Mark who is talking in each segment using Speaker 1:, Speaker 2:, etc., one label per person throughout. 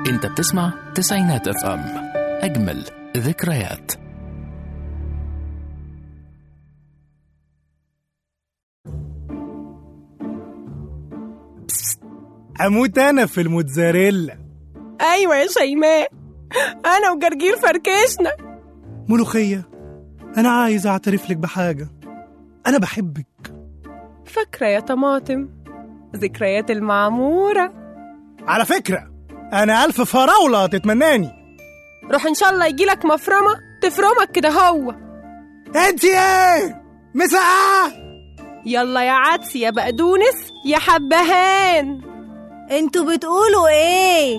Speaker 1: انت بتسمع تسعينات اف ام اجمل ذكريات
Speaker 2: اموت انا في الموتزاريلا
Speaker 3: ايوه يا شيماء انا وجرجير فركشنا
Speaker 2: ملوخيه انا عايز اعترف لك بحاجه انا بحبك
Speaker 3: فاكره يا طماطم ذكريات المعموره
Speaker 2: على فكره انا الف فراوله تتمناني
Speaker 3: روح ان شاء الله يجيلك مفرمه تفرمك كده هو
Speaker 2: انت ايه مسقعه
Speaker 3: يلا يا عدس يا بقدونس يا حبهان
Speaker 4: انتوا بتقولوا ايه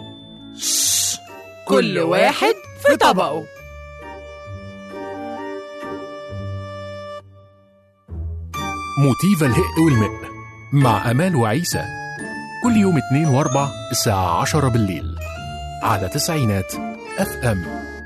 Speaker 3: كل واحد في طبقه
Speaker 1: موتيفا الهق والمق مع امال وعيسى كل يوم اثنين واربع الساعة عشرة بالليل على تسعينات اف ام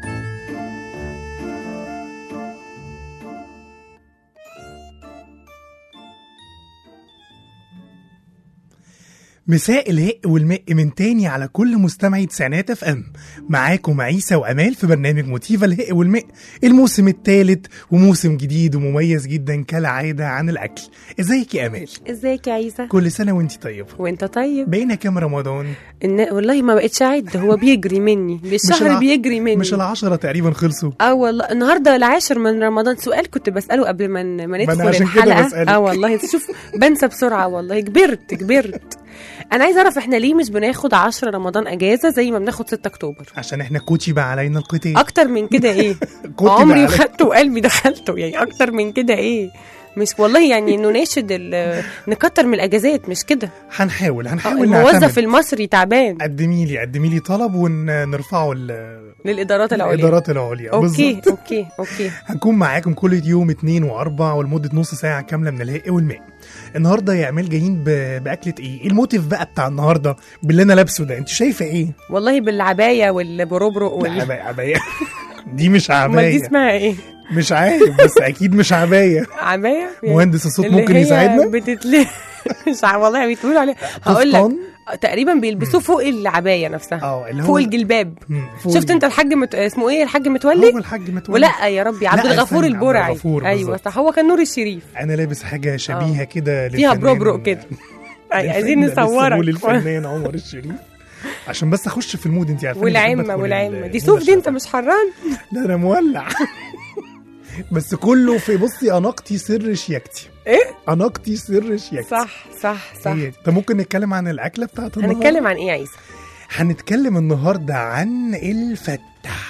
Speaker 2: مساء الهق والمق من تاني على كل مستمعي تسعينات اف ام معاكم عيسى وامال في برنامج موتيفا الهق والمق الموسم الثالث وموسم جديد ومميز جدا كالعاده عن الاكل ازيك يا امال
Speaker 3: ازيك يا عيسى
Speaker 2: كل سنه وانت طيبه
Speaker 3: وانت طيب
Speaker 2: بقينا كام رمضان
Speaker 3: إن والله ما بقتش اعد هو بيجري مني بالشهر
Speaker 2: الع-
Speaker 3: بيجري مني
Speaker 2: مش العشرة تقريبا خلصوا
Speaker 3: اه والله النهارده العاشر من رمضان سؤال كنت بساله قبل ما ن- ما
Speaker 2: أنا
Speaker 3: ندخل
Speaker 2: عشان كده
Speaker 3: الحلقه
Speaker 2: بسألك.
Speaker 3: اه والله شوف بنسى بسرعه والله كبرت كبرت انا عايزه اعرف احنا ليه مش بناخد 10 رمضان اجازه زي ما بناخد 6 اكتوبر
Speaker 2: عشان احنا كوتشي بقى علينا القتال
Speaker 3: اكتر من كده ايه
Speaker 2: كنت
Speaker 3: عمري
Speaker 2: بقى-
Speaker 3: خدته وقلبي دخلته يعني اكتر من كده ايه مش والله يعني نناشد ال- نكتر من الاجازات مش كده
Speaker 2: هنحاول
Speaker 3: آه،
Speaker 2: هنحاول
Speaker 3: الموظف
Speaker 2: نعتمد
Speaker 3: المصري تعبان
Speaker 2: قدمي لي قدمي لي طلب ونرفعه ال-
Speaker 3: للادارات العليا
Speaker 2: الادارات العليا
Speaker 3: اوكي
Speaker 2: بالظبط.
Speaker 3: اوكي اوكي
Speaker 2: هنكون معاكم كل يوم اتنين واربع ولمده نص ساعه كامله من الهق والماء النهارده يا امال جايين ب... باكله ايه؟ ايه الموتيف بقى بتاع النهارده باللي انا لابسه ده انت شايفه ايه؟
Speaker 3: والله بالعبايه والبروبرق
Speaker 2: لا
Speaker 3: وال...
Speaker 2: عباية عباية دي مش
Speaker 3: امال دي
Speaker 2: عباية
Speaker 3: اسمها ايه
Speaker 2: مش عارف بس اكيد مش عباية
Speaker 3: عبايه يعني
Speaker 2: مهندس الصوت
Speaker 3: اللي
Speaker 2: ممكن
Speaker 3: هي
Speaker 2: يساعدنا؟
Speaker 3: بتتل... مش عارف والله بيقولوا عليه هقول لك
Speaker 2: قفطان؟
Speaker 3: تقريبا بيلبسوه فوق العبايه نفسها
Speaker 2: اه اللي هو
Speaker 3: فوق الجلباب
Speaker 2: مم، فوق
Speaker 3: شفت
Speaker 2: الج-
Speaker 3: انت الحاج مت... اسمه ايه الحاج متولي
Speaker 2: هو الحاج متولي
Speaker 3: ولا يا ربي عبد
Speaker 2: لا،
Speaker 3: الغفور
Speaker 2: استنى، عبد
Speaker 3: البرعي
Speaker 2: الغفور
Speaker 3: ايوه
Speaker 2: بالظبط.
Speaker 3: صح هو كان نور الشريف
Speaker 2: انا لابس حاجه شبيهه كده
Speaker 3: فيها
Speaker 2: للفنان-
Speaker 3: بروبرق كده أي- عايزين
Speaker 2: لسه بقول
Speaker 3: نصورك
Speaker 2: للفنان عمر الشريف عشان بس اخش في المود انت عارفه
Speaker 3: والعمه والعمه دي صوف دي انت مش حران
Speaker 2: ده انا مولع بس كله في بصي اناقتي سر شياكتي
Speaker 3: ايه
Speaker 2: اناقتي سر شياكتي
Speaker 3: صح صح صح
Speaker 2: هي دي. طب ممكن نتكلم عن الاكله بتاعت النهارده
Speaker 3: هنتكلم عن ايه يا عيسى
Speaker 2: هنتكلم النهارده عن الفته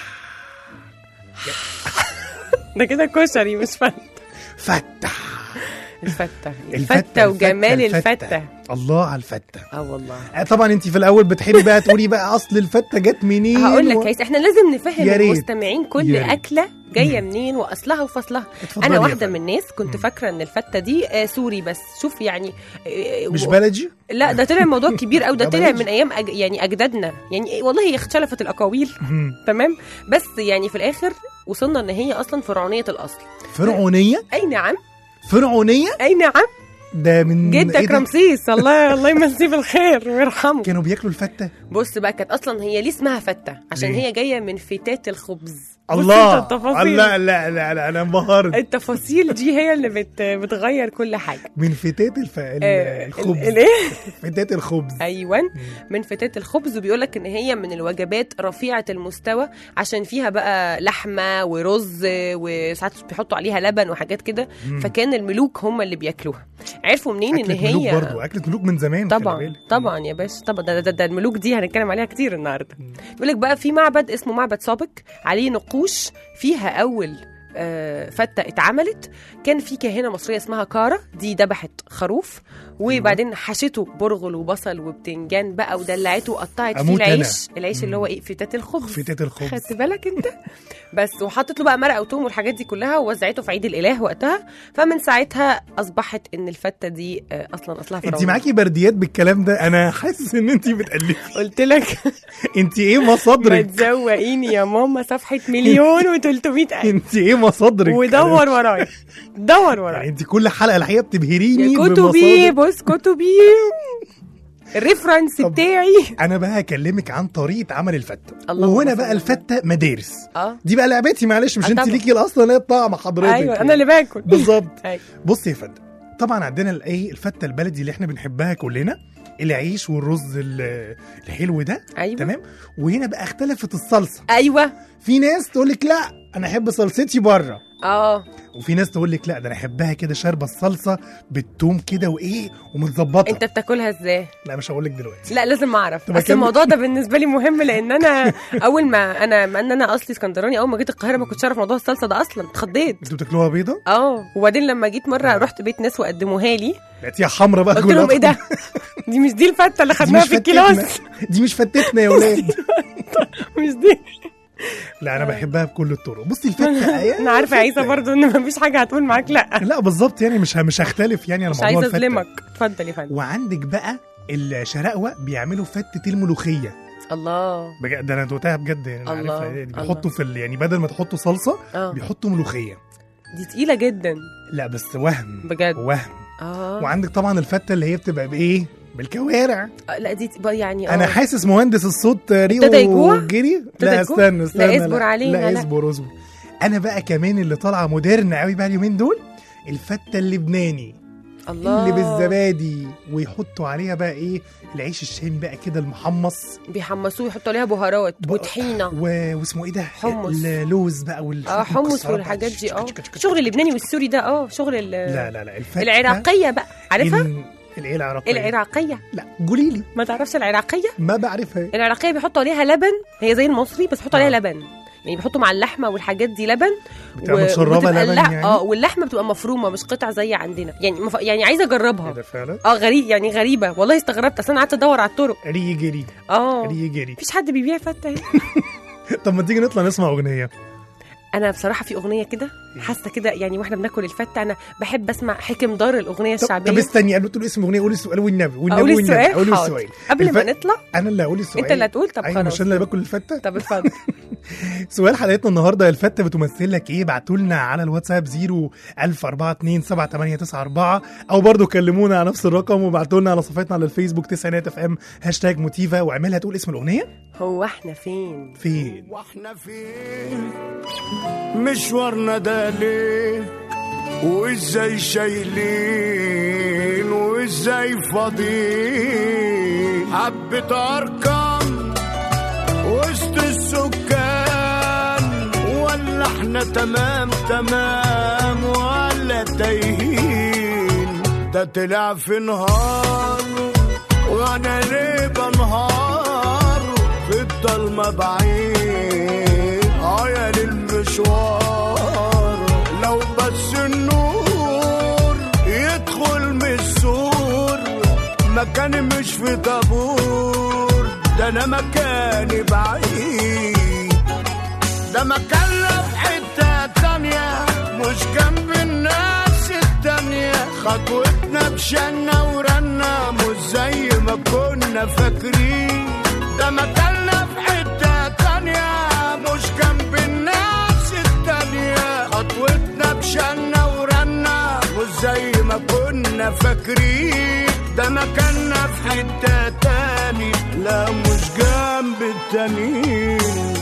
Speaker 3: ده كده كشري مش فته
Speaker 2: فته
Speaker 3: الفته
Speaker 2: الفتة،
Speaker 3: الفته وجمال
Speaker 2: الفتة،
Speaker 3: الفته
Speaker 2: الله على الفته
Speaker 3: اه والله
Speaker 2: آه، طبعا انت في الاول بتحبي بقى تقولي بقى اصل الفته جت منين
Speaker 3: هقول لك
Speaker 2: و-
Speaker 3: يا عيسى احنا لازم نفهم
Speaker 2: يا ريت.
Speaker 3: المستمعين كل
Speaker 2: يا ريت.
Speaker 3: اكله جايه منين واصلها وفصلها
Speaker 2: اتفضلي
Speaker 3: انا
Speaker 2: يا
Speaker 3: واحده
Speaker 2: فندم.
Speaker 3: من الناس كنت
Speaker 2: مم.
Speaker 3: فاكره ان الفته دي آه، سوري بس شوف يعني آه،
Speaker 2: مش
Speaker 3: و-
Speaker 2: بلدي
Speaker 3: لا ده طلع موضوع كبير قوي ده
Speaker 2: ده
Speaker 3: طلع
Speaker 2: بلاش.
Speaker 3: من ايام أج... يعني اجدادنا يعني والله هي اختلفت الاقاويل
Speaker 2: مم.
Speaker 3: تمام بس يعني في الاخر وصلنا ان هي اصلا فرعونيه الاصل
Speaker 2: فرعونيه
Speaker 3: اي نعم
Speaker 2: فرعونيه
Speaker 3: اي نعم
Speaker 2: ده من إيه
Speaker 3: جدك
Speaker 2: ده؟
Speaker 3: رمسيس الله الله يمسيه بالخير ويرحمه
Speaker 2: كانوا بياكلوا الفته
Speaker 3: بص بقى كانت اصلا هي ليه اسمها فته عشان
Speaker 2: ليه؟
Speaker 3: هي جايه من فتات الخبز بص
Speaker 2: الله
Speaker 3: انت التفاصيل
Speaker 2: لا لا لا لا انا انبهرت
Speaker 3: التفاصيل دي هي اللي بت... بتغير كل حاجه
Speaker 2: من فتات الف... ال-
Speaker 3: آه،
Speaker 2: الخبز
Speaker 3: ال- الايه
Speaker 2: فتات الخبز
Speaker 3: ايوه من فتات الخبز وبيقول لك ان هي من الوجبات رفيعه المستوى عشان فيها بقى لحمه ورز وساعات بيحطوا عليها لبن وحاجات كده فكان الملوك هم اللي بياكلوها عرفوا منين ان
Speaker 2: أكلة ملوك
Speaker 3: هي
Speaker 2: برضو أكلة ملوك من زمان خلي
Speaker 3: طبعا
Speaker 2: بالك.
Speaker 3: طبعا يا باشا طبعا ده, ده, ده الملوك دي هنتكلم عليها كتير النهارده بيقول لك بقى في معبد اسمه معبد سابق عليه نقوش فيها اول آه، فتة اتعملت كان في كاهنة مصرية اسمها كارا دي ذبحت خروف وبعدين حشته برغل وبصل وبتنجان بقى ودلعته وقطعت فيه
Speaker 2: أموت أنا.
Speaker 3: العيش العيش اللي هو ايه فتات الخبز
Speaker 2: فتات الخبز
Speaker 3: خدت بالك انت بس وحطت له بقى مرقه وتوم والحاجات دي كلها ووزعته في عيد الاله وقتها فمن ساعتها اصبحت ان الفته دي آه، اصلا اصلها
Speaker 2: انت
Speaker 3: فرعوني
Speaker 2: معاكي برديات بالكلام ده انا حاسس ان انت بتقلدي
Speaker 3: قلت لك
Speaker 2: انت ايه
Speaker 3: ما
Speaker 2: مصادرك
Speaker 3: تزوقيني يا ماما صفحه مليون و300 الف
Speaker 2: انت ايه مصادرك
Speaker 3: ودور ورايا دور
Speaker 2: يعني
Speaker 3: ورايا
Speaker 2: انت كل حلقه الحقيقه بتبهريني
Speaker 3: يا كتبي
Speaker 2: بمصادر
Speaker 3: بص كتبي الريفرنس
Speaker 2: طب.
Speaker 3: بتاعي
Speaker 2: انا بقى هكلمك عن طريقه عمل الفته
Speaker 3: اللهم
Speaker 2: وهنا
Speaker 3: صل
Speaker 2: بقى
Speaker 3: على
Speaker 2: الفته مدارس
Speaker 3: اه
Speaker 2: دي بقى لعبتي معلش مش
Speaker 3: آه
Speaker 2: انت
Speaker 3: طبعا.
Speaker 2: ليكي الاصل اللي هي الطعم حضرتك
Speaker 3: ايوه انا اللي باكل
Speaker 2: بالظبط
Speaker 3: أيوة.
Speaker 2: بص يا فندم طبعا عندنا الايه الفته البلدي اللي احنا بنحبها كلنا العيش والرز ال- الحلو ده
Speaker 3: ايوه
Speaker 2: تمام وهنا بقى اختلفت الصلصه
Speaker 3: ايوه
Speaker 2: في ناس تقول لك لا انا احب صلصتي بره
Speaker 3: اه
Speaker 2: وفي ناس تقول لك لا ده انا احبها كده شاربه الصلصه بالثوم كده وايه ومتظبطه
Speaker 3: انت بتاكلها ازاي
Speaker 2: لا مش هقول لك دلوقتي
Speaker 3: لا لازم اعرف
Speaker 2: طب
Speaker 3: بس
Speaker 2: أكمل؟
Speaker 3: الموضوع ده بالنسبه لي مهم لان انا اول ما انا ما ان انا اصلي اسكندراني اول ما جيت القاهره ما كنتش اعرف موضوع الصلصه ده اصلا اتخضيت
Speaker 2: انتوا بتاكلوها بيضه
Speaker 3: اه وبعدين لما جيت مره رحت بيت ناس وقدموها لي
Speaker 2: لقيتيها حمرا بقى
Speaker 3: قلت
Speaker 2: كلها.
Speaker 3: لهم ايه ده دي مش دي الفته اللي
Speaker 2: دي
Speaker 3: خدناها
Speaker 2: مش
Speaker 3: في
Speaker 2: فتتنا
Speaker 3: الكلاس
Speaker 2: دي مش فتتنا يا ولاد
Speaker 3: مش دي
Speaker 2: لا انا بحبها بكل الطرق بصي الفته
Speaker 3: انا عارفه يا عيسى برضو ان مفيش حاجه هتقول معاك لا
Speaker 2: لا بالظبط يعني مش ه- مش هختلف يعني على
Speaker 3: مش
Speaker 2: موضوع
Speaker 3: عايزه
Speaker 2: الفته
Speaker 3: اظلمك اتفضل يا فندم
Speaker 2: وعندك بقى الشراقوه بيعملوا فتة الملوخية
Speaker 3: الله
Speaker 2: بجد ده انا دوقتها بجد يعني انا
Speaker 3: الله،
Speaker 2: عارفها دي
Speaker 3: الله.
Speaker 2: بيحطوا في ال... يعني بدل ما تحطوا صلصة
Speaker 3: اه
Speaker 2: بيحطوا ملوخية
Speaker 3: دي تقيله جدا
Speaker 2: لا بس وهم
Speaker 3: بجد
Speaker 2: وهم
Speaker 3: اه
Speaker 2: وعندك طبعا الفتة اللي هي بتبقى بايه بالكوارع
Speaker 3: آه، لا دي تبقى يعني اه
Speaker 2: انا حاسس مهندس الصوت ريو
Speaker 3: ابتدى يجوع؟
Speaker 2: جري
Speaker 3: ابتدى
Speaker 2: لا
Speaker 3: يجوع؟
Speaker 2: استنى استنى
Speaker 3: لا، اصبر علينا،
Speaker 2: لا
Speaker 3: لا.
Speaker 2: اصبر اصبر انا بقى كمان اللي طالعه مودرن قوي بقى اليومين دول الفتة اللبناني
Speaker 3: الله
Speaker 2: اللي بالزبادي ويحطوا عليها بقى ايه العيش الشامي بقى كده المحمص
Speaker 3: بيحمسوه يحطوا عليها بهارات
Speaker 2: ب-
Speaker 3: وطحينه
Speaker 2: و... واسمه ايه ده
Speaker 3: حمص.
Speaker 2: اللوز بقى وال
Speaker 3: اه حمص
Speaker 2: والمكسرات
Speaker 3: والحاجات دي اه
Speaker 2: بقى.
Speaker 3: شغل اللبناني والسوري ده اه شغل ال-
Speaker 2: لا لا لا الفتة
Speaker 3: العراقيه بقى عارفها
Speaker 2: ال- الايه العراقيه
Speaker 3: العراقيه
Speaker 2: لا قولي لي
Speaker 3: ما تعرفش العراقيه
Speaker 2: ما بعرفها
Speaker 3: العراقيه بيحطوا عليها لبن هي زي المصري بس بيحطوا
Speaker 2: آه.
Speaker 3: عليها لبن يعني بيحطوا مع اللحمه والحاجات دي لبن
Speaker 2: بتبقى متشربه
Speaker 3: وبتبقى
Speaker 2: لبن
Speaker 3: اللح-
Speaker 2: يعني
Speaker 3: اه واللحمه بتبقى مفرومه مش قطع زي عندنا يعني مف... يعني عايزه
Speaker 2: ايه
Speaker 3: اجربها
Speaker 2: ده فعلا
Speaker 3: اه غريب يعني غريبه والله استغربت اصل انا قعدت ادور على الطرق
Speaker 2: ري جري
Speaker 3: اه
Speaker 2: ري جري
Speaker 3: مفيش حد بيبيع فته هنا
Speaker 2: طب ما تيجي نطلع نسمع اغنيه
Speaker 3: انا بصراحه في اغنيه كده حاسه كده يعني واحنا بناكل الفته انا بحب اسمع حكم دار الاغنيه
Speaker 2: طب,
Speaker 3: الشعبيه
Speaker 2: طب استني قالوا تقول اسم اغنيه قولي السؤال والنبي والنبي
Speaker 3: اقول
Speaker 2: والنبي
Speaker 3: السؤال
Speaker 2: قولي
Speaker 3: حاضر.
Speaker 2: السؤال
Speaker 3: قبل ما
Speaker 2: الف-
Speaker 3: نطلع
Speaker 2: انا اللي هقول السؤال
Speaker 3: انت اللي هتقول طب
Speaker 2: ايوه
Speaker 3: خلاص
Speaker 2: مش انا اللي باكل الفته
Speaker 3: طب اتفضل
Speaker 2: سؤال حلقتنا النهارده الفته بتمثل لك ايه ابعتوا لنا على الواتساب 01042 او برضه كلمونا على نفس الرقم وابعتوا لنا على صفحتنا على الفيسبوك تسعينات اف ام هاشتاج موتيفا واعملها تقول اسم الاغنيه
Speaker 3: هو احنا فين
Speaker 2: فين
Speaker 5: واحنا فين مشوارنا ده ليه وازاي شايلين وازاي فاضيين حبة ارقام وسط السكان ولا احنا تمام تمام ولا تايهين ده طلع في نهار وانا ليه بنهار في الضلمة بعيد عيال المشوار لو بس النور يدخل من السور مكاني مش في طابور ده انا مكاني بعيد ده مكاننا في حتة تانية مش جنب الناس التانية خطوتنا بشنا ورنا مش زي ما كنا فاكرين ده مكاننا في حتة تانية مش جنب الناس التانية خطوتنا بشنا ورنا مش زي ما كنا فاكرين ده مكاننا في حتة تاني لا مش جنب التانيين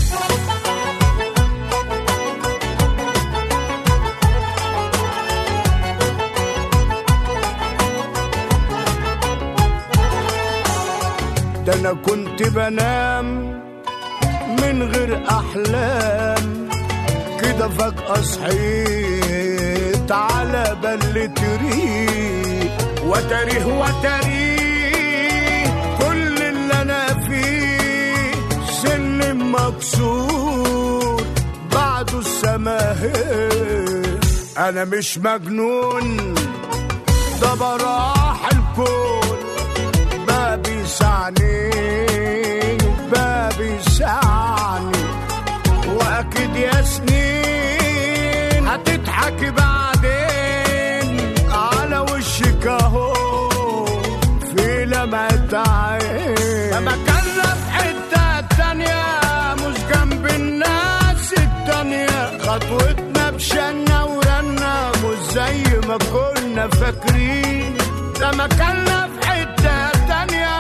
Speaker 5: ده انا كنت بنام من غير احلام كده فجأة صحيت على بلة ريق وتاريه وتاريه كل اللي انا فيه سن مكسور بعده السماهير انا مش مجنون ده براح الكون باب يسعني باب يسعني واكيد يا سنين هتضحك بعدين على وشك اهو في لمعة عين ده مكاننا في حتة تانية مش جنب الناس التانية خطوتنا بشنا ورنا مش زي ما كنا فاكرين ده مكاننا في حتة تانية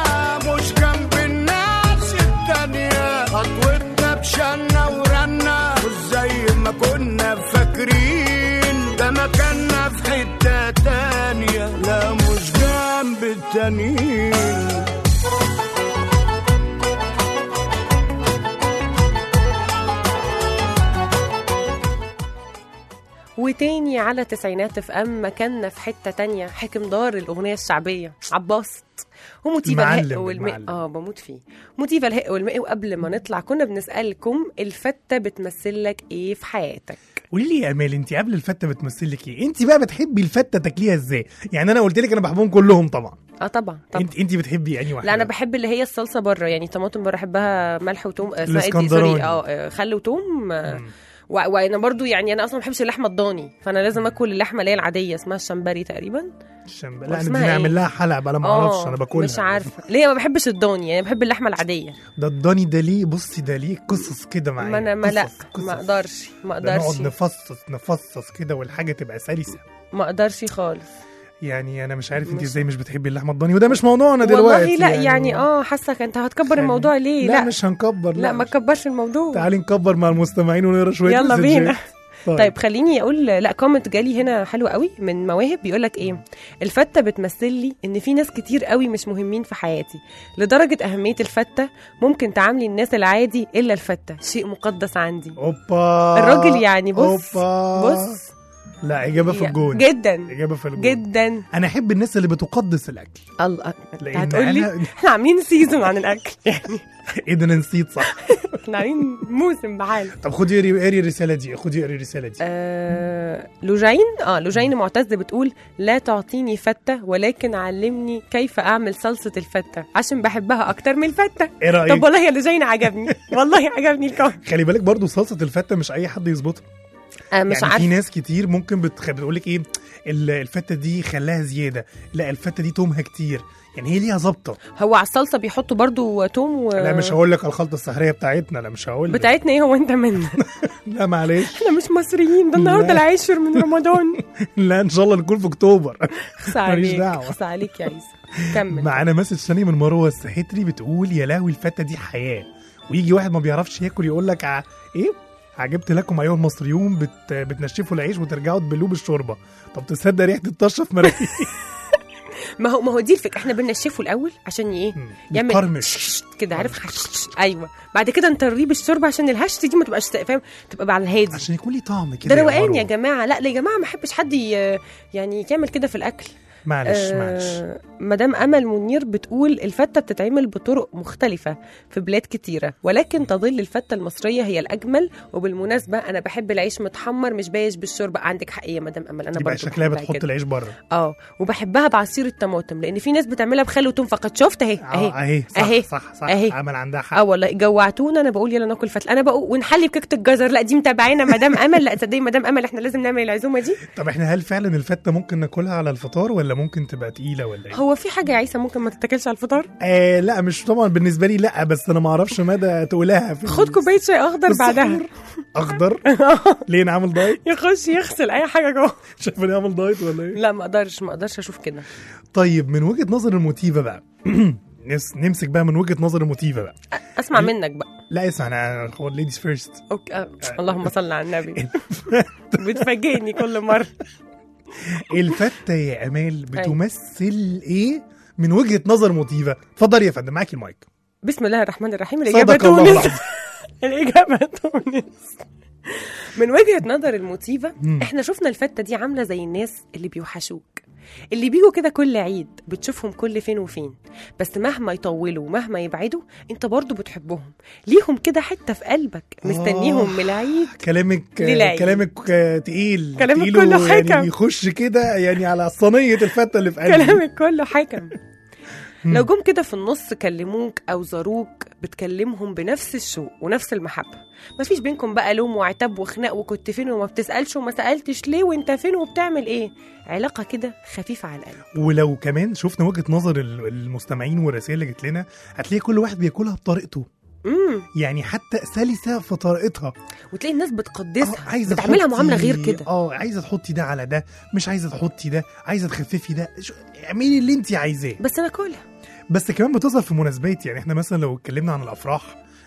Speaker 5: تانية لا مش جنب التانيين
Speaker 3: وتاني على تسعينات اف ام مكاننا في حته تانية حكم دار الاغنيه الشعبيه عباس وموتيفا
Speaker 2: المعلم،
Speaker 3: الهق والماء
Speaker 2: المعلم.
Speaker 3: اه بموت فيه موتيفا الهق والماء وقبل ما نطلع كنا بنسالكم الفته بتمثل لك ايه في حياتك
Speaker 2: قولي لي يا امال انت قبل الفته بتمثل لك ايه انت بقى بتحبي الفته تاكليها ازاي يعني انا قلت لك انا بحبهم كلهم طبعا
Speaker 3: اه طبعا طبعا
Speaker 2: انت انت بتحبي انهي واحده
Speaker 3: لا انا بحب اللي هي الصلصه بره يعني طماطم بره احبها ملح وتوم آه، اسمها ايه دي
Speaker 2: الاسكندراني.
Speaker 3: سوري اه آه، خل وتوم آه،
Speaker 2: مم.
Speaker 3: و- وانا برضو يعني انا اصلا ما بحبش اللحمه الضاني فانا لازم اكل اللحمه اللي هي العاديه اسمها الشمبري تقريبا
Speaker 2: الشمب... لا
Speaker 3: اسمها
Speaker 2: انا
Speaker 3: إيه؟
Speaker 2: نعمل لها حلقه بقى انا ما
Speaker 3: آه،
Speaker 2: اعرفش انا باكلها
Speaker 3: مش عارفه ليه ما بحبش الضاني يعني بحب اللحمه العاديه
Speaker 2: ده الضاني ده ليه بصي ده ليه قصص كده معايا
Speaker 3: ما انا ما لا
Speaker 2: قصص- قصص.
Speaker 3: ما اقدرش ما
Speaker 2: ده نقعد
Speaker 3: اقدرش
Speaker 2: نفصص نفصص كده والحاجه تبقى سلسه
Speaker 3: ما اقدرش خالص
Speaker 2: يعني انا مش عارف انت
Speaker 3: مش-
Speaker 2: ازاي مش بتحبي اللحمه الضاني وده مش موضوعنا دلوقتي
Speaker 3: والله لا يعني, اه حاسك انت هتكبر
Speaker 2: خلي-
Speaker 3: الموضوع ليه
Speaker 2: لا,
Speaker 3: لا
Speaker 2: مش هنكبر
Speaker 3: لا ما
Speaker 2: مش-
Speaker 3: تكبرش الموضوع
Speaker 2: تعالي نكبر مع المستمعين ونقرا شويه
Speaker 3: يلا
Speaker 2: مسجات.
Speaker 3: بينا. طيب خليني اقول لا كومنت جالي هنا حلو قوي من مواهب بيقول لك ايه الفته بتمثل لي ان في ناس كتير قوي مش مهمين في حياتي لدرجه اهميه الفته ممكن تعاملي الناس العادي الا الفته شيء مقدس عندي
Speaker 2: اوبا
Speaker 3: الراجل يعني بص
Speaker 2: أوبا.
Speaker 3: بص
Speaker 2: لا اجابه في
Speaker 3: يا-
Speaker 2: الجون
Speaker 3: جدا
Speaker 2: اجابه في الجون
Speaker 3: جدا
Speaker 2: انا احب الناس اللي بتقدس الاكل
Speaker 3: الله انت
Speaker 2: لأن
Speaker 3: هتقول لي
Speaker 2: أنا-
Speaker 3: احنا عاملين سيزون عن الاكل يعني
Speaker 2: ايه ده انا نسيت صح
Speaker 3: احنا عاملين موسم بحاله
Speaker 2: طب خدي اقري اقري الرساله دي خدي اقري الرساله دي
Speaker 3: آه لوجين اه لوجين معتز بتقول لا تعطيني فتة ولكن علمني كيف اعمل صلصة الفتة عشان بحبها اكتر من الفتة
Speaker 2: ايه رايك
Speaker 3: طب والله يا لوجين عجبني والله عجبني الكون
Speaker 2: خلي بالك برضو صلصه الفته مش اي حد يظبطها
Speaker 3: آه مش
Speaker 2: يعني في
Speaker 3: عارفة
Speaker 2: ناس كتير ممكن بتخ... بتقول لك ايه ال- الفته دي خلاها زياده لا الفته دي تومها كتير يعني هي ليها ظابطه
Speaker 3: هو على الصلصة بيحطوا برضو توم و...
Speaker 2: لا مش هقول لك على الخلطه السحريه بتاعتنا لا مش هقول لك
Speaker 3: بتاعتنا ايه هو انت منا
Speaker 2: لا معلش
Speaker 3: احنا مش مصريين ده النهارده
Speaker 2: لا.
Speaker 3: العاشر من رمضان
Speaker 2: لا ان شاء الله نكون في اكتوبر
Speaker 3: خص
Speaker 2: ماليش
Speaker 3: عليك
Speaker 2: دعوة.
Speaker 3: خص عليك يا عيسى كمل
Speaker 2: معانا مسج ثاني من مروه السحتري بتقول يا لهوي الفته دي حياه ويجي واحد ما بيعرفش ياكل يقول لك ع... ايه عجبت لكم ايها المصريون بت... بتنشفوا العيش وترجعوا تبلوه بالشوربه طب تصدق ريحه الطشه في مراكب
Speaker 3: ما هو ما هو دي الفكره احنا بننشفه الاول عشان ايه يعمل
Speaker 2: يقرمش
Speaker 3: كده عارف ايوه بعد كده نطريه بالشوربه عشان الهش دي ما تبقاش فاهم تبقى على الهادي
Speaker 2: عشان يكون ليه طعم كده
Speaker 3: ده روقان
Speaker 2: مروة.
Speaker 3: يا جماعه لا لا يا جماعه ما احبش حد ي- يعني يعمل كده في الاكل
Speaker 2: معلش معلش
Speaker 3: آه مدام امل منير بتقول الفته بتتعمل بطرق مختلفه في بلاد كتيره ولكن تظل الفته المصريه هي الاجمل وبالمناسبه انا بحب العيش متحمر مش بايش بالشوربه عندك حق يا مدام امل انا
Speaker 2: يبقى
Speaker 3: برضه
Speaker 2: شكلها
Speaker 3: بحبها
Speaker 2: بتحط
Speaker 3: كده.
Speaker 2: العيش بره
Speaker 3: اه وبحبها بعصير الطماطم لان في ناس بتعملها بخل وتوم فقط شفت اهي
Speaker 2: اهي
Speaker 3: اهي
Speaker 2: اهي صح
Speaker 3: أهي.
Speaker 2: صح صح
Speaker 3: أهي.
Speaker 2: عمل عندها حق
Speaker 3: اه والله جوعتونا انا بقول يلا ناكل فتله انا بقول ونحلي بكيكه الجزر لا دي متابعينا مدام امل لا تصدقي مدام امل احنا لازم نعمل العزومه دي
Speaker 2: طب احنا هل فعلا الفته ممكن ناكلها على الفطار ولا ممكن تبقى تقيله ولا ايه؟
Speaker 3: هو في حاجه يا عيسى ممكن ما تتاكلش على الفطار
Speaker 2: آه لا مش طبعا بالنسبه لي لا بس انا ما اعرفش مدى تقولها في
Speaker 3: خد كوبايه شاي اخضر بعدها
Speaker 2: السحور. اخضر ليه انا عامل دايت
Speaker 3: يخش يغسل اي حاجه جوه
Speaker 2: شايف اني عامل دايت ولا ايه
Speaker 3: لا ما اقدرش ما اقدرش اشوف كده
Speaker 2: طيب من وجهه نظر الموتيفه بقى نس- نمسك بقى من وجهه نظر الموتيفه بقى
Speaker 3: اسمع منك بقى
Speaker 2: لا اسمع انا هو ليديز فيرست
Speaker 3: اوكي آه. اللهم صل على النبي بتفاجئني كل مره
Speaker 2: الفته يا امال بتمثل ايه من وجهه نظر موتيفه اتفضل يا فندم معاكي المايك
Speaker 3: بسم الله الرحمن الرحيم الاجابه
Speaker 2: صدق الله
Speaker 3: تونس
Speaker 2: العظيم
Speaker 3: الاجابه تونس من وجهه نظر الموتيفه
Speaker 2: مم.
Speaker 3: احنا شفنا الفته دي عامله زي الناس اللي بيوحشوك اللي بيجوا كده كل عيد بتشوفهم كل فين وفين بس مهما يطولوا ومهما يبعدوا انت برضو بتحبهم ليهم كده حته في قلبك مستنيهم من العيد
Speaker 2: كلامك
Speaker 3: للعيد.
Speaker 2: كلامك آه، تقيل
Speaker 3: كلامك
Speaker 2: تقيل
Speaker 3: كله
Speaker 2: ويعني
Speaker 3: حكم.
Speaker 2: بيخش كده يعني على صينيه الفته اللي في قلبي
Speaker 3: كلامك كله حكم لو جم كده في النص كلموك او زاروك بتكلمهم بنفس الشوق ونفس المحبه مفيش بينكم بقى لوم وعتاب وخناق وكنت فين وما بتسالش وما سالتش ليه وانت فين وبتعمل ايه علاقه كده خفيفه على القلب
Speaker 2: ولو كمان شفنا وجهه نظر ال- المستمعين والرسائل اللي جت لنا هتلاقي كل واحد بياكلها بطريقته
Speaker 3: امم
Speaker 2: يعني حتى سلسه في طريقتها
Speaker 3: وتلاقي الناس بتقدسها
Speaker 2: آه، عايزه
Speaker 3: بتعملها
Speaker 2: تحطي-
Speaker 3: معامله غير كده
Speaker 2: اه عايزه تحطي ده على ده مش عايزه تحطي ده عايزه تخففي ده شو- اعملي اللي انت عايزاه
Speaker 3: بس انا كلها
Speaker 2: بس كمان بتظهر في مناسبات يعني احنا مثلا لو اتكلمنا عن الافراح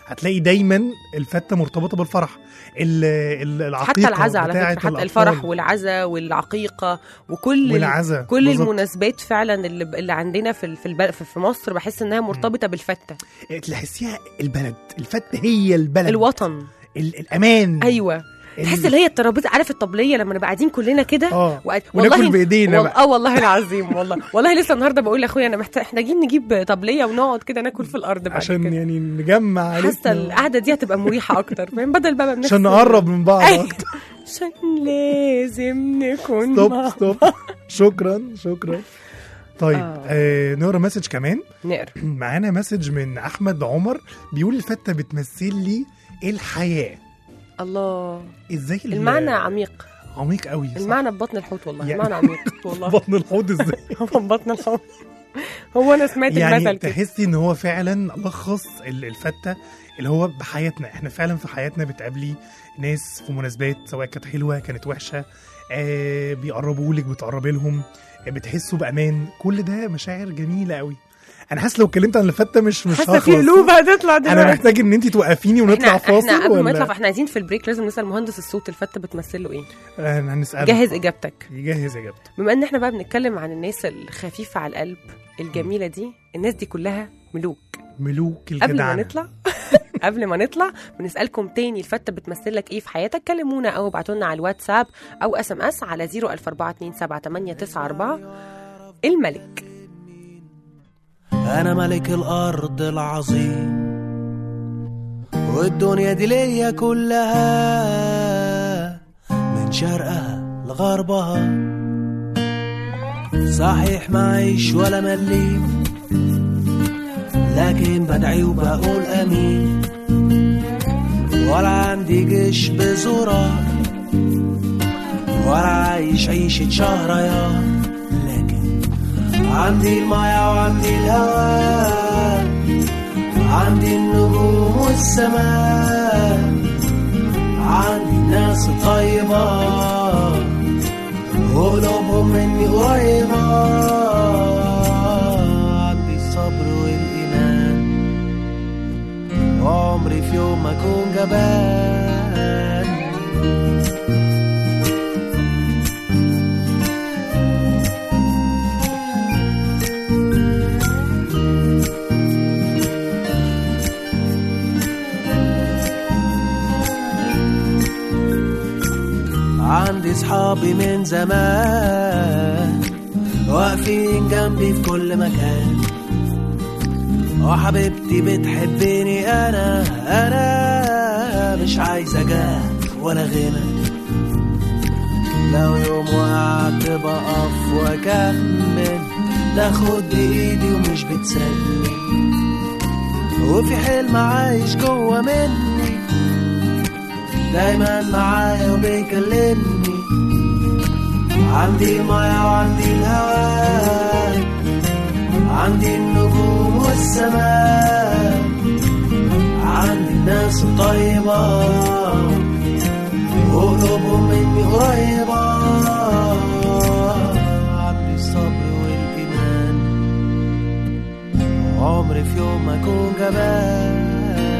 Speaker 2: هتلاقي دايما الفته مرتبطه بالفرح ال- ال- العقيقه
Speaker 3: حتى العزا على
Speaker 2: بتاعة
Speaker 3: فكره حتى
Speaker 2: الأطفال
Speaker 3: الفرح والعزا والعقيقه وكل
Speaker 2: والعزا
Speaker 3: كل
Speaker 2: بالظبط.
Speaker 3: المناسبات فعلا اللي, اللي عندنا في ال- في الب- في في مصر بحس انها مرتبطه بالفته
Speaker 2: تحسيها البلد الفته هي البلد
Speaker 3: الوطن
Speaker 2: ال- الامان
Speaker 3: ايوه تحس اللي هي الترابيزه عارف الطبليه لما نبقى قاعدين كلنا كده
Speaker 2: اه
Speaker 3: وقاعد-
Speaker 2: وناكل بايدينا
Speaker 3: وال...
Speaker 2: بقى
Speaker 3: اه والله العظيم والله والله لسه النهارده بقول لاخويا انا محتاج محتاجين نجيب طبليه ونقعد كده ناكل في الارض بعد
Speaker 2: عشان
Speaker 3: كده
Speaker 2: يعني نجمع
Speaker 3: حاسه
Speaker 2: عيلتنا.
Speaker 3: القعده دي هتبقى مريحه اكتر فاهم بدل بقى ما بنفس-
Speaker 2: عشان نقرب من بعض
Speaker 3: أيوة.
Speaker 2: اكتر
Speaker 3: عشان لازم نكون
Speaker 2: ستوب
Speaker 3: مع-
Speaker 2: ستوب شكرا شكرا طيب
Speaker 3: آه.
Speaker 2: آه نقرا مسج كمان
Speaker 3: نقرا
Speaker 2: معانا مسج من احمد عمر بيقول الفته بتمثل لي الحياه
Speaker 3: الله
Speaker 2: ازاي ال-
Speaker 3: المعنى عميق
Speaker 2: عميق قوي صح؟
Speaker 3: المعنى ببطن الحوت والله
Speaker 2: يعني-
Speaker 3: المعنى عميق والله
Speaker 2: بطن الحوض ازاي
Speaker 3: هو ببطن الحوت هو انا سمعت
Speaker 2: يعني
Speaker 3: المثل كده
Speaker 2: تحسي ان هو فعلا لخص ال- الفته اللي هو بحياتنا احنا فعلا في حياتنا بتقابلي ناس في مناسبات سواء كانت حلوه كانت وحشه آه بيقربوا لك بتقربي لهم آه بتحسوا بامان كل ده مشاعر جميله قوي انا حاسس لو اتكلمت عن الفته مش مش
Speaker 3: حاسه في
Speaker 2: هخلص
Speaker 3: قلوب هتطلع دلوقتي
Speaker 2: انا محتاج ان انت توقفيني ونطلع
Speaker 3: احنا
Speaker 2: فاصل
Speaker 3: احنا قبل ما
Speaker 2: ولا
Speaker 3: نطلع احنا عايزين في البريك لازم نسال مهندس الصوت الفته بتمثل له ايه
Speaker 2: آه، هنسأله
Speaker 3: جهز اجابتك
Speaker 2: يجهز اجابته
Speaker 3: بما ان احنا بقى بنتكلم عن الناس الخفيفه على القلب الجميله دي الناس دي كلها ملوك
Speaker 2: ملوك
Speaker 3: قبل ما
Speaker 2: الجدعنه
Speaker 3: نطلع قبل ما نطلع بنسالكم تاني الفته بتمثل لك ايه في حياتك كلمونا او ابعتوا لنا على الواتساب او اس ام اس على 004278994 الملك
Speaker 5: أنا ملك الأرض العظيم والدنيا دي ليا كلها من شرقها لغربها صحيح معيش ولا مليم لكن بدعي وبقول أمين ولا عندي جيش بزرار ولا عايش عيشة شهريار لكن عندي المايه وعندي الهواء عندي النجوم والسماء عندي الناس الطيبة وقلوبهم مني قريبة عندي الصبر والإيمان وعمري في يوم ما أكون جبان عندي صحابي من زمان واقفين جنبي في كل مكان وحبيبتي بتحبني انا انا مش عايزة جاه ولا غنى لو يوم وقعت بقف واكمل تاخد بايدي ومش بتسلم وفي حلم عايش جوه مني دايما معايا وبيكلمني عندي المايه وعندي الهواء عندي النجوم والسماء عندي الناس الطيبة وقلوبهم مني قريبة عندي الصبر والإيمان عمري في يوم ما أكون جبان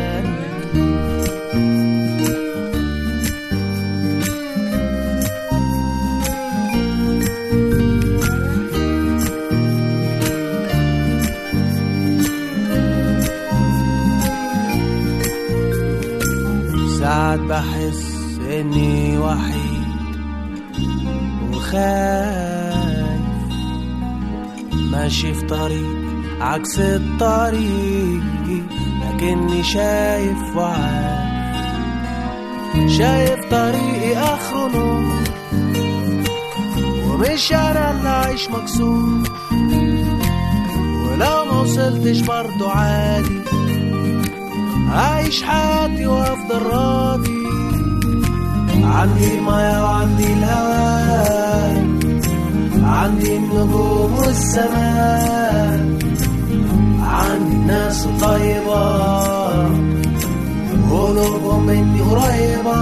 Speaker 5: ساعات بحس اني وحيد وخايف ماشي في طريق عكس الطريق لكني شايف وعارف شايف طريقي اخره نور ومش انا اللي عايش مكسور ولو ما وصلتش برضو عادي عايش حياتي وافضل راضي عندي المايه وعندي الهواء عندي النجوم والسماء عندي الناس الطيبة قلوبهم مني قريبة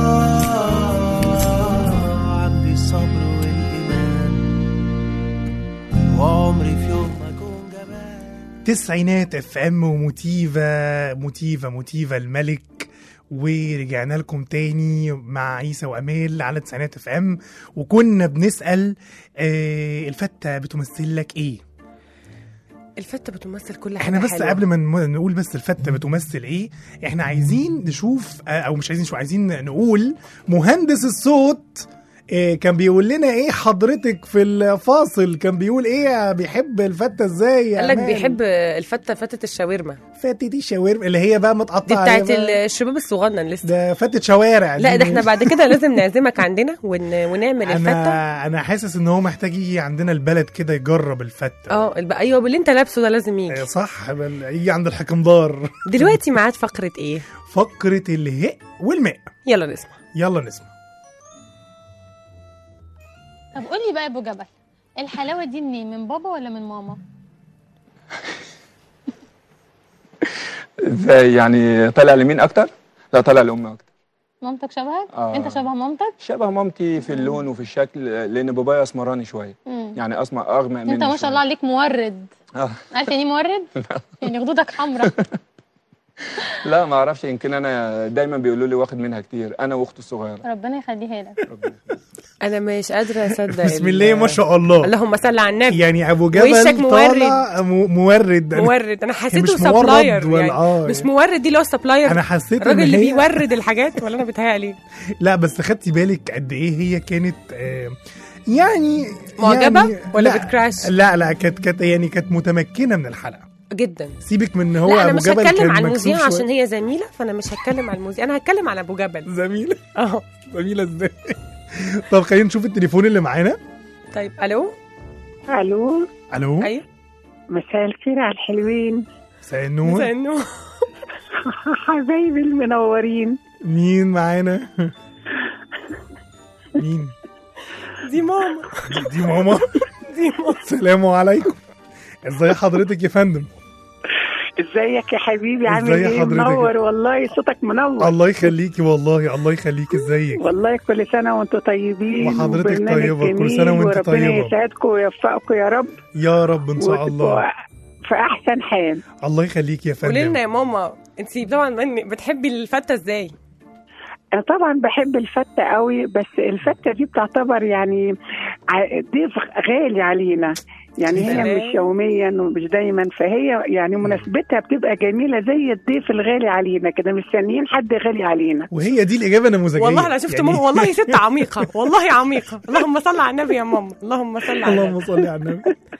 Speaker 5: عندي الصبر والإيمان وعمري في يوم ما أكون جبان
Speaker 2: تسعينات اف ام وموتيفا موتيفا موتيفا الملك ورجعنا لكم تاني مع عيسى وامال على تسعينات اف ام وكنا بنسال آه الفته بتمثل لك ايه
Speaker 3: الفته بتمثل كل حاجه
Speaker 2: احنا بس
Speaker 3: حلوة.
Speaker 2: قبل ما نم- نقول بس الفته بتمثل ايه احنا عايزين نشوف آه، او مش عايزين نشوف عايزين نقول مهندس الصوت إيه كان بيقول لنا ايه حضرتك في الفاصل كان بيقول ايه بيحب الفته ازاي يا
Speaker 3: قال لك
Speaker 2: أمان؟
Speaker 3: بيحب الفته فتة الشاورما
Speaker 2: فتة دي شاورما اللي هي بقى متقطعه
Speaker 3: دي بتاعت
Speaker 2: هي بقى-
Speaker 3: الشباب الصغنن لسه
Speaker 2: ده فتة شوارع
Speaker 3: لا
Speaker 2: دي
Speaker 3: ده احنا
Speaker 2: مش-
Speaker 3: بعد كده لازم نعزمك عندنا ون... ونعمل الفته
Speaker 2: انا انا حاسس ان هو محتاج يجي عندنا البلد كده يجرب الفته
Speaker 3: اه الب- ايوه باللي انت لابسه ده لازم يجي
Speaker 2: آه، صح بل- يجي عند الحكمدار
Speaker 3: دلوقتي ميعاد فقره ايه
Speaker 2: فقره الهاء والماء
Speaker 3: يلا نسمع
Speaker 2: يلا نسمع
Speaker 6: طب قولي بقى يا ابو جبل الحلاوه دي منين من بابا ولا من ماما
Speaker 7: ازاي يعني طالع لمين اكتر؟ لا طالع لامي اكتر
Speaker 6: مامتك شبهك
Speaker 7: آه.
Speaker 6: انت شبه مامتك
Speaker 7: شبه مامتي في اللون وفي الشكل لان بابايا اسمراني شويه
Speaker 6: مم.
Speaker 7: يعني اسمر اغمق مني
Speaker 6: انت ما شاء
Speaker 7: شوية.
Speaker 6: الله عليك مورد
Speaker 7: آه.
Speaker 6: عارف يعني إيه مورد يعني خدودك حمراء
Speaker 7: لا ما اعرفش يمكن انا دايما بيقولوا لي واخد منها كتير انا واختي الصغيره
Speaker 6: ربنا يخليها لك
Speaker 7: ربنا يخليك.
Speaker 3: انا مش قادره اصدق
Speaker 2: بسم
Speaker 3: ال-
Speaker 2: الله ما شاء الله
Speaker 3: اللهم صل على النبي
Speaker 2: يعني ابو
Speaker 3: وشك
Speaker 2: جبل
Speaker 3: مورد.
Speaker 2: طالع م- مورد أنا-
Speaker 3: مورد انا حسيته
Speaker 2: مش مورد
Speaker 3: سبلاير
Speaker 2: ولا-
Speaker 3: يعني
Speaker 2: آه،
Speaker 3: مش
Speaker 2: يعني.
Speaker 3: مورد دي اللي هو سبلاير
Speaker 2: انا حسيت
Speaker 3: الراجل
Speaker 2: ان
Speaker 3: اللي
Speaker 2: هي
Speaker 3: بيورد الحاجات ولا انا بتهيألي
Speaker 2: لا بس خدتي بالك قد ايه هي كانت آه، يعني
Speaker 3: معجبة
Speaker 2: يعني
Speaker 3: ولا
Speaker 2: لا،
Speaker 3: بتكراش؟
Speaker 2: لا لا كانت كانت يعني كانت متمكنه من الحلقه
Speaker 3: جدا
Speaker 2: سيبك من ان هو
Speaker 3: لا انا
Speaker 2: ابو
Speaker 3: مش
Speaker 2: جبل
Speaker 3: هتكلم
Speaker 2: كان
Speaker 3: عن
Speaker 2: مكسوف
Speaker 3: المذيعه
Speaker 2: شوية.
Speaker 3: عشان هي زميله فانا مش هتكلم عن المذيعه انا هتكلم عن ابو جبل
Speaker 2: زميله
Speaker 3: اه
Speaker 2: زميله ازاي طب خلينا نشوف التليفون اللي معانا
Speaker 3: طيب الو
Speaker 8: الو
Speaker 2: الو
Speaker 3: ايوه
Speaker 8: مساء الخير على الحلوين
Speaker 2: مساء النور
Speaker 3: مساء النور
Speaker 8: حبايبي المنورين
Speaker 2: مين معانا مين
Speaker 3: دي ماما
Speaker 2: دي ماما
Speaker 3: دي ماما
Speaker 2: السلام عليكم ازاي حضرتك يا فندم
Speaker 8: ازيك يا حبيبي عامل
Speaker 2: ازاي
Speaker 8: ايه
Speaker 2: حضرتك؟
Speaker 8: منور والله صوتك منور
Speaker 2: الله يخليكي والله الله يخليك ازيك
Speaker 8: والله كل سنه وانتم طيبين
Speaker 2: وحضرتك
Speaker 8: وبرنامج
Speaker 2: طيبة، كل
Speaker 8: جميل
Speaker 2: سنة وانت
Speaker 8: وربنا
Speaker 2: طيبة.
Speaker 8: يسعدكم ويوفقكم يا رب
Speaker 2: يا رب ان شاء الله
Speaker 8: وتبقوا في احسن حال
Speaker 2: الله يخليك يا
Speaker 3: قولي لنا
Speaker 2: فندم
Speaker 3: يا ماما انت طبعا من- بتحبي الفته ازاي
Speaker 8: انا طبعا بحب الفته قوي بس الفته دي بتعتبر يعني ع- ضيف غالي علينا يعني هي
Speaker 3: سلام.
Speaker 8: مش يوميا ومش دايما فهي يعني مناسبتها بتبقى جميله زي الضيف الغالي علينا كده مستنيين حد غالي علينا
Speaker 2: وهي دي الاجابه النموذجيه
Speaker 3: والله انا شفت
Speaker 2: يعني-
Speaker 3: ماما والله ست عميقه والله عميقه اللهم صل على النبي يا ماما اللهم صل على
Speaker 2: اللهم
Speaker 3: النبي
Speaker 2: صل على النبي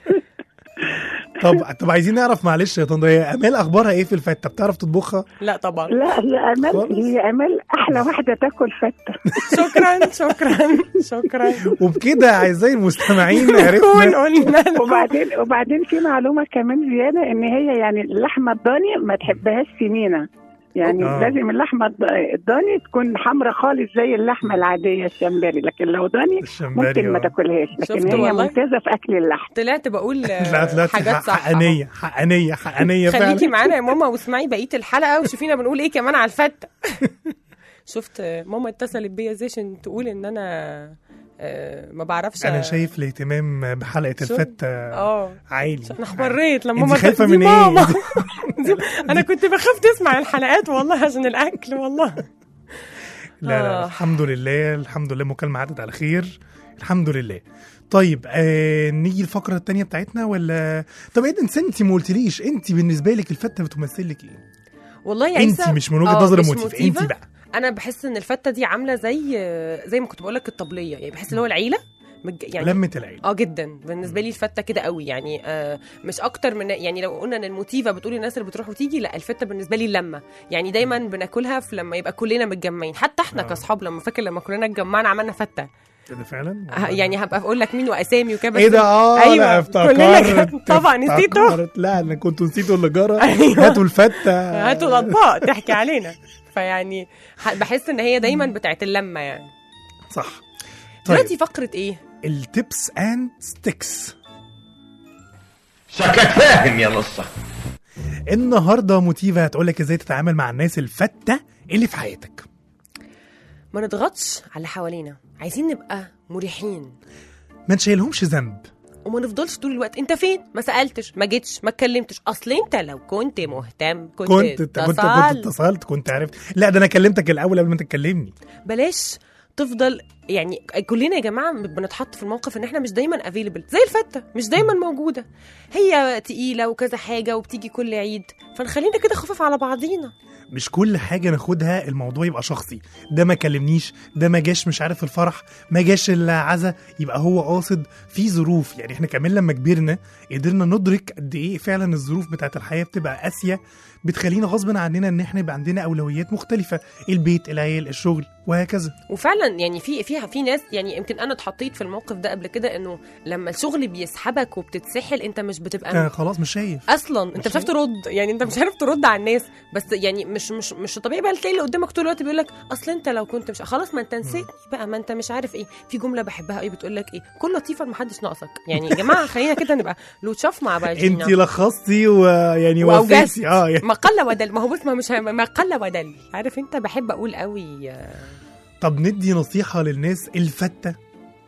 Speaker 2: طب طب عايزين نعرف معلش يا طنطا هي امال اخبارها ايه في الفته بتعرف تطبخها
Speaker 3: لا طبعا
Speaker 8: لا هي امال
Speaker 2: خالص.
Speaker 8: هي امال احلى واحده تاكل فته
Speaker 3: شكرا شكرا شكرا
Speaker 2: وبكده اعزائي المستمعين
Speaker 3: نكون
Speaker 2: عرفنا
Speaker 3: قلنا لكم.
Speaker 8: وبعدين وبعدين في معلومه كمان زياده ان هي يعني اللحمه الضاني ما تحبهاش سمينه يعني
Speaker 2: آه.
Speaker 8: لازم اللحمه الض- الضاني تكون حمرا خالص زي اللحمه العاديه الشمبري لكن لو ضاني
Speaker 2: الشمبري،
Speaker 8: ممكن ما
Speaker 2: آه.
Speaker 8: تاكلهاش لكن
Speaker 3: شفت
Speaker 8: هي
Speaker 3: والله؟
Speaker 8: ممتازه في اكل اللحم
Speaker 3: طلعت بقول
Speaker 2: لا لا
Speaker 3: حاجات صح
Speaker 2: حقانيه حقانيه حقانيه
Speaker 3: خليكي
Speaker 2: فعلا
Speaker 3: معانا يا ماما واسمعي بقيه الحلقه وشوفينا بنقول ايه كمان على الفته شفت ماما اتصلت بيا ازاي عشان تقول ان انا آه، ما بعرفش
Speaker 2: انا شايف الاهتمام بحلقه
Speaker 3: شوف.
Speaker 2: الفته
Speaker 3: اه
Speaker 2: عالي
Speaker 3: انا احمريت لما
Speaker 2: انت
Speaker 3: ماما
Speaker 2: خايفه
Speaker 3: دي
Speaker 2: من ايه
Speaker 3: ماما. دي- انا كنت بخاف تسمع الحلقات والله عشان الاكل والله
Speaker 2: لا لا
Speaker 3: آه.
Speaker 2: الحمد لله الحمد لله مكالمة عدت على خير الحمد لله طيب آه نيجي الفقرة التانية بتاعتنا ولا طب ايه ده انت انت ما قلتليش انت بالنسبة لك الفتة بتمثل لك ايه؟
Speaker 3: والله يا
Speaker 2: انت
Speaker 3: عيسى
Speaker 2: مش من وجهة
Speaker 3: آه،
Speaker 2: نظر
Speaker 3: مش
Speaker 2: الموتيف انت
Speaker 3: موتيفة.
Speaker 2: بقى
Speaker 3: انا بحس ان الفته دي عامله زي زي ما كنت بقول لك الطبليه يعني بحس اللي هو العيله مج- يعني
Speaker 2: لمة العيلة
Speaker 3: اه جدا بالنسبه لي الفته كده قوي يعني آه مش اكتر من يعني لو قلنا ان الموتيفه بتقول الناس اللي بتروح وتيجي لا الفته بالنسبه لي اللمه يعني دايما بناكلها في لما يبقى كلنا متجمعين حتى احنا
Speaker 2: آه.
Speaker 3: كاصحاب لما فاكر لما كلنا اتجمعنا عملنا فته
Speaker 2: كده فعلا
Speaker 3: ه- يعني هبقى اقول لك مين واسامي وكده بس
Speaker 2: ايه ده اه
Speaker 3: أيوة،
Speaker 2: لا
Speaker 3: كلنا
Speaker 2: افتكرت
Speaker 3: كده. طبعا نسيته
Speaker 2: افتكرت. لا انا كنت نسيته اللي جرى
Speaker 3: أيوة.
Speaker 2: هاتوا الفتة
Speaker 3: هاتوا الاطباق تحكي علينا فيعني ح- بحس ان هي دايما بتاعت اللمه يعني
Speaker 2: صح طيب
Speaker 3: دلوقتي فقره ايه
Speaker 2: التبس اند ستيكس
Speaker 9: شكلك فاهم يا نصة
Speaker 2: النهارده موتيفا هتقول لك ازاي تتعامل مع الناس الفتة اللي في حياتك
Speaker 3: ما نضغطش على اللي حوالينا عايزين نبقى مريحين
Speaker 2: ما نشيلهمش ذنب
Speaker 3: وما نفضلش طول الوقت انت فين ما سالتش ما جيتش ما اتكلمتش اصل انت لو كنت مهتم كنت,
Speaker 2: كنت كنت كنت
Speaker 3: اتصلت.
Speaker 2: اتصلت كنت عرفت لا ده انا كلمتك الاول قبل ما انت تكلمني
Speaker 3: بلاش تفضل يعني كلنا يا جماعه بنتحط في الموقف ان احنا مش دايما افيلبل زي الفته مش دايما موجوده هي تقيله وكذا حاجه وبتيجي كل عيد فنخلينا كده خفاف على بعضينا
Speaker 2: مش كل حاجه ناخدها الموضوع يبقى شخصي ده ما كلمنيش ده ما جاش مش عارف الفرح ما جاش العزا يبقى هو قاصد في ظروف يعني احنا كمان لما كبرنا قدرنا ندرك قد ايه فعلا الظروف بتاعت الحياه بتبقى قاسيه بتخلينا غصب عننا ان احنا يبقى عندنا اولويات مختلفه البيت العيال الشغل وهكذا
Speaker 3: وفعلا يعني في فيها في ناس يعني يمكن انا اتحطيت في الموقف ده قبل كده انه لما الشغل بيسحبك وبتتسحل انت مش بتبقى
Speaker 2: آه خلاص مش شايف
Speaker 3: اصلا انت مش عارف ترد يعني انت مش عارف ترد على الناس بس يعني مش مش مش طبيعي بقى تلاقي اللي قدامك طول الوقت بيقول لك اصل انت لو كنت مش خلاص ما انت نسيتني بقى ما انت مش عارف ايه في جمله بحبها قوي بتقول لك ايه كل لطيفه ما حدش ناقصك يعني يا جماعه خلينا كده نبقى لوتشاف مع بعضينا
Speaker 2: انت لخصتي ويعني
Speaker 3: واوجزت
Speaker 2: وفيتي اه يعني
Speaker 3: ما قل ودل ما هو بص ما مش ما قل ودل عارف انت بحب اقول قوي آه،
Speaker 2: طب ندي نصيحه للناس الفته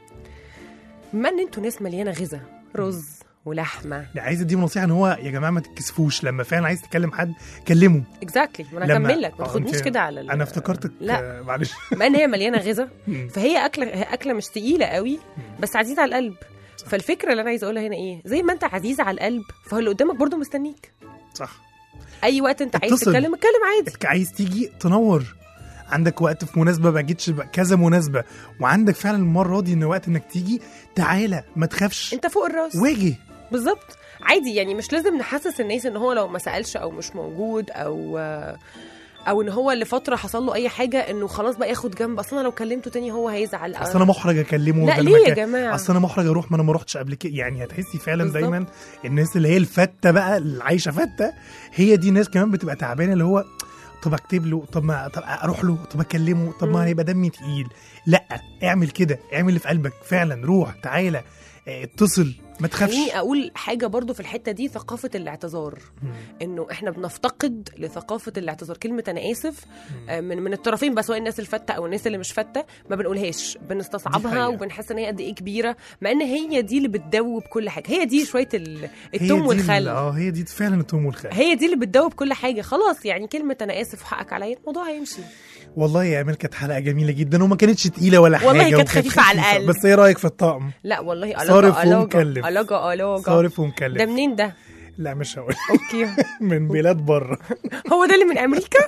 Speaker 3: بما ان انتوا ناس مليانه غذا رز ولحمه
Speaker 2: لا عايز اديهم نصيحه ان هو يا جماعه ما تتكسفوش لما فعلا عايز تكلم حد كلمه
Speaker 3: اكزاكتلي ما انا
Speaker 2: لما-
Speaker 3: هكمل لك ما
Speaker 2: آه،
Speaker 3: تاخدنيش
Speaker 2: انت-
Speaker 3: كده على ال-
Speaker 2: انا افتكرتك
Speaker 3: لا.
Speaker 2: آه، معلش
Speaker 3: بما ان هي مليانه غذا
Speaker 2: مم.
Speaker 3: فهي اكله هي اكله مش تقيله قوي بس عزيزه على القلب فالفكره اللي انا عايزه اقولها هنا ايه زي ما انت عزيز على القلب فهو اللي قدامك برضه مستنيك
Speaker 2: صح
Speaker 3: اي وقت انت عايز
Speaker 2: اتصل.
Speaker 3: تتكلم اتكلم عادي
Speaker 2: انت عايز تيجي تنور عندك وقت في مناسبه ما جيتش بقى كذا مناسبه وعندك فعلا المره دي ان وقت انك تيجي تعالى ما تخافش
Speaker 3: انت فوق الراس
Speaker 2: واجه
Speaker 3: بالظبط عادي يعني مش لازم نحسس الناس ان هو لو ما سالش او مش موجود او او ان هو لفتره حصل له اي حاجه انه خلاص بقى ياخد جنب اصل انا لو كلمته تاني هو هيزعل
Speaker 2: اصل انا محرج اكلمه
Speaker 3: لا
Speaker 2: ده
Speaker 3: ليه يا
Speaker 2: المكان.
Speaker 3: جماعه
Speaker 2: اصل انا محرج اروح ما انا ما رحتش قبل كده يعني هتحسي فعلا
Speaker 3: بالظبط.
Speaker 2: دايما الناس اللي هي الفته بقى اللي عايشه فته هي دي ناس كمان بتبقى تعبانه اللي هو طب اكتب له طب ما طب اروح له طب اكلمه طب
Speaker 3: مم.
Speaker 2: ما هيبقى دمي تقيل لا اعمل كده اعمل اللي في قلبك فعلا روح تعالى اه، اتصل ما تخافش
Speaker 3: خليني اقول حاجه برضو في الحته دي ثقافه الاعتذار
Speaker 2: مم.
Speaker 3: انه احنا بنفتقد لثقافه الاعتذار كلمه انا اسف آه، من من الطرفين بقى سواء الناس الفته او الناس اللي مش فته ما بنقولهاش
Speaker 2: دي
Speaker 3: بنستصعبها
Speaker 2: حقيقة.
Speaker 3: وبنحس ان هي قد ايه كبيره مع ان هي دي اللي بتدوب كل حاجه هي دي شويه ال-
Speaker 2: هي
Speaker 3: التوم
Speaker 2: دي
Speaker 3: والخل
Speaker 2: ال- اه هي دي فعلا التوم والخل
Speaker 3: هي دي اللي بتدوب كل حاجه خلاص يعني كلمه انا اسف وحقك عليا الموضوع هيمشي
Speaker 2: والله يا امال كانت حلقه جميله جدا وما كانتش تقيله ولا حاجه
Speaker 3: والله كانت
Speaker 2: وكانت
Speaker 3: خفيفة على القلب.
Speaker 2: بس ايه رايك في الطقم
Speaker 3: لا والله
Speaker 2: صارف
Speaker 3: ألوجا
Speaker 2: ومكلف.
Speaker 3: ألوجا ألوجا ألوجا
Speaker 2: صارف
Speaker 3: ده
Speaker 2: ومكلف
Speaker 3: منين ده؟
Speaker 2: لا مش هقول
Speaker 3: اوكي
Speaker 2: من بلاد بره
Speaker 3: هو ده اللي من امريكا؟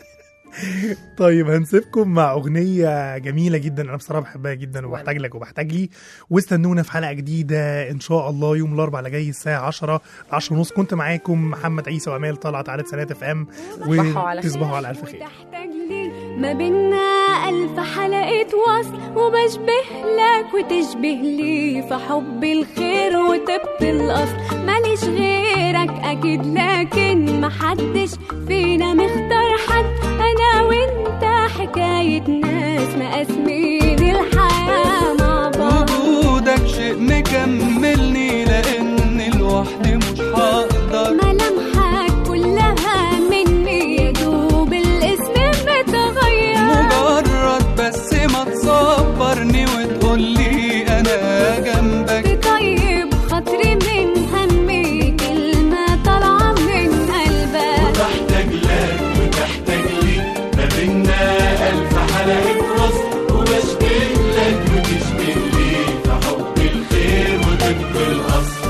Speaker 2: طيب هنسيبكم مع اغنيه جميله جدا انا بصراحه بحبها جدا وبحتاج لك وبحتاج لي واستنونا في حلقه جديده ان شاء الله يوم الاربعاء اللي جاي الساعه 10 10 ونص كنت معاكم محمد عيسى وامال طلعت على سنات اف ام
Speaker 3: تصبحوا على خير.
Speaker 2: وتصبحوا على الف خير
Speaker 10: تحتاج لي ما بينا ألف حلقة وصل وبشبه لك وتشبه لي في حب الخير وطب الأصل ماليش غيرك أكيد لكن محدش فينا مختار حد أنا وأنت حكاية ناس مقاسمين الحياة مع بعض
Speaker 5: وجودك شيء مكملني لان لوحدي مش هقدر
Speaker 10: ملامحك كلها مني يا دوب الاسم متغير
Speaker 5: مجرد بس ما تصبرني وتقولي انا جنبك
Speaker 10: طيب خاطري من همي كلمة طالعة من قلبك
Speaker 9: بحتاج لك وتحتاج لي ما بينا ألف حلقة وصل وبشبه لك وتشبه لي في حب الخير وطب الأصل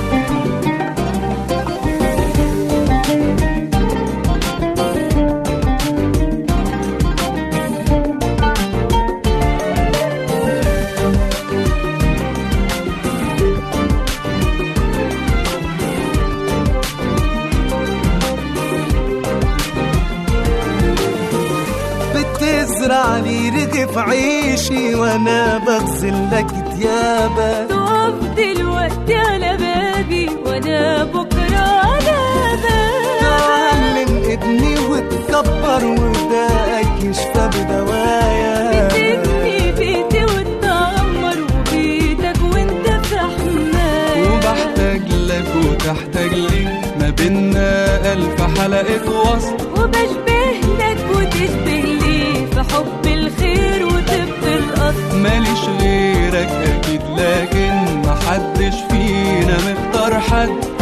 Speaker 5: بتزرع لي رغف عيشي وانا بغسل لك تيابك
Speaker 10: تقف دلوقتي على بابي وانا بكرة على بابك
Speaker 5: تعلم ابني وتكبر وداك يشفى بدوايا
Speaker 10: تبني بيتي وتدمر وبيتك وانت في حماية
Speaker 5: وبحتاج لك وتحتاج لي ما بينا ألف حلقة وصل
Speaker 10: وبشبه لك وتشبه لي في حب الخير وطب الأصل
Speaker 5: ماليش غيرك أكيد لكن محدش فينا ربنا مختار حد